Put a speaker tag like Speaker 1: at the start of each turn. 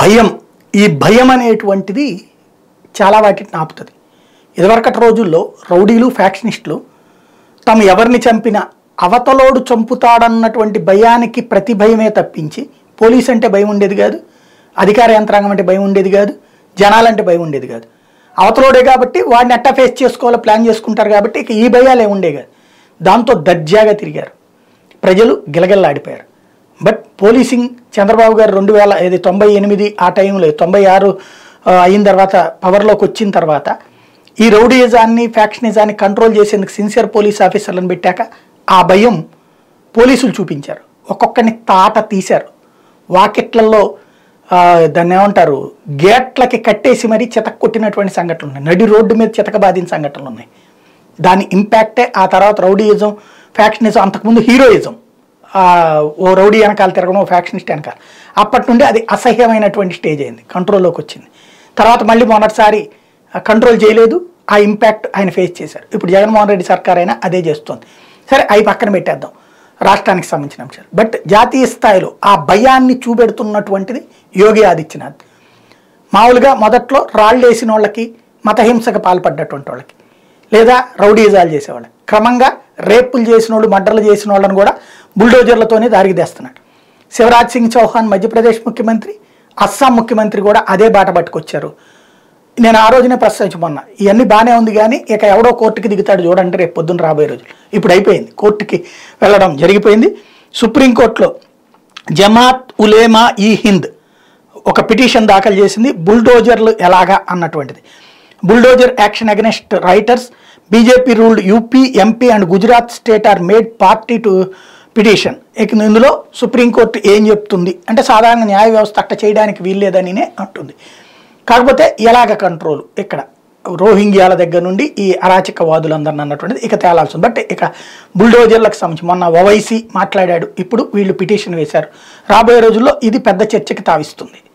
Speaker 1: భయం ఈ భయం అనేటువంటిది చాలా వాటిని ఆపుతుంది ఇదివరకటి రోజుల్లో రౌడీలు ఫ్యాక్షనిస్టులు తాము ఎవరిని చంపినా అవతలోడు చంపుతాడన్నటువంటి భయానికి ప్రతి భయమే తప్పించి పోలీస్ అంటే భయం ఉండేది కాదు అధికార యంత్రాంగం అంటే భయం ఉండేది కాదు జనాలంటే భయం ఉండేది కాదు అవతలోడే కాబట్టి వాడిని ఎట్టా ఫేస్ చేసుకోవాలో ప్లాన్ చేసుకుంటారు కాబట్టి ఇక ఈ భయాలే ఉండే కాదు దాంతో దర్జాగా తిరిగారు ప్రజలు గిలగిల్లాడిపోయారు బట్ పోలీసింగ్ చంద్రబాబు గారు రెండు వేల ఇది తొంభై ఎనిమిది ఆ టైంలో తొంభై ఆరు ఆ, అయిన తర్వాత పవర్లోకి వచ్చిన తర్వాత ఈ రౌడీయిజాన్ని ఫ్యాక్షనిజాన్ని కంట్రోల్ చేసేందుకు సిన్సియర్ పోలీస్ ఆఫీసర్లను పెట్టాక ఆ భయం పోలీసులు చూపించారు ఒక్కొక్కరిని తాట తీశారు వాకిట్లలో ఆ, దాన్ని ఏమంటారు గేట్లకి కట్టేసి మరీ చితక కొట్టినటువంటి సంఘటనలు ఉన్నాయి నడి రోడ్డు మీద చితక బాధిన సంఘటనలు ఉన్నాయి దాని ఇంపాక్టే ఆ తర్వాత రౌడీయిజం ఫ్యాక్షనిజం అంతకుముందు హీరోయిజం ఆ, ఓ రౌడీ వెనకాల తిరగడం ఓ ఫ్యాక్షనిస్ట్ వెనకాల అప్పటి నుండి అది అసహ్యమైనటువంటి స్టేజ్ అయింది కంట్రోల్లోకి వచ్చింది తర్వాత మళ్ళీ మొదటిసారి కంట్రోల్ చేయలేదు ఆ ఇంపాక్ట్ ఆయన ఫేస్ చేశారు ఇప్పుడు జగన్మోహన్ రెడ్డి సర్కార్ అయినా అదే చేస్తోంది సరే అవి పక్కన పెట్టేద్దాం రాష్ట్రానికి సంబంధించిన అంశాలు బట్ జాతీయ స్థాయిలో ఆ భయాన్ని చూపెడుతున్నటువంటిది యోగి ఆదిత్యనాథ్ మామూలుగా మొదట్లో రాళ్ళు వేసిన వాళ్ళకి మతహింసకు పాల్పడ్డటువంటి వాళ్ళకి లేదా రౌడీజాలు చేసేవాళ్ళు క్రమంగా రేపులు చేసిన వాళ్ళు మర్డర్లు చేసిన వాళ్ళని కూడా బుల్డోజర్లతోనే దారికి తెస్తున్నాడు శివరాజ్ సింగ్ చౌహాన్ మధ్యప్రదేశ్ ముఖ్యమంత్రి అస్సాం ముఖ్యమంత్రి కూడా అదే బాట పట్టుకొచ్చారు నేను ఆ రోజునే ప్రస్తావించమన్నా ఇవన్నీ బాగానే ఉంది కానీ ఇక ఎవడో కోర్టుకి దిగుతాడు చూడండి రేపు పొద్దున్న రాబోయే రోజులు ఇప్పుడు అయిపోయింది కోర్టుకి వెళ్ళడం జరిగిపోయింది సుప్రీంకోర్టులో జమాత్ ఉలేమా ఈ హింద్ ఒక పిటిషన్ దాఖలు చేసింది బుల్డోజర్లు ఎలాగా అన్నటువంటిది bulldozer action against rioters BJP ruled UP MP and Gujarat state are made party to petition ఇక ఇందులో సుప్రీంకోర్టు ఏం చెప్తుంది అంటే సాధారణ న్యాయ వ్యవస్థ అట్ట చేయడానికి వీల్లేదనినే అంటుంది కాకపోతే ఎలాగ కంట్రోల్ ఇక్కడ రోహింగ్యాల దగ్గర నుండి ఈ అరాచకవాదులందరిని అన్నటువంటిది ఇక తేలాల్సి ఉంది బట్ ఇక బుల్డోజర్లకు సంబంధించి మొన్న ఓవైసీ మాట్లాడాడు ఇప్పుడు వీళ్ళు పిటిషన్ వేశారు రాబోయే రోజుల్లో ఇది పెద్ద చర్చకి తావిస్తుంది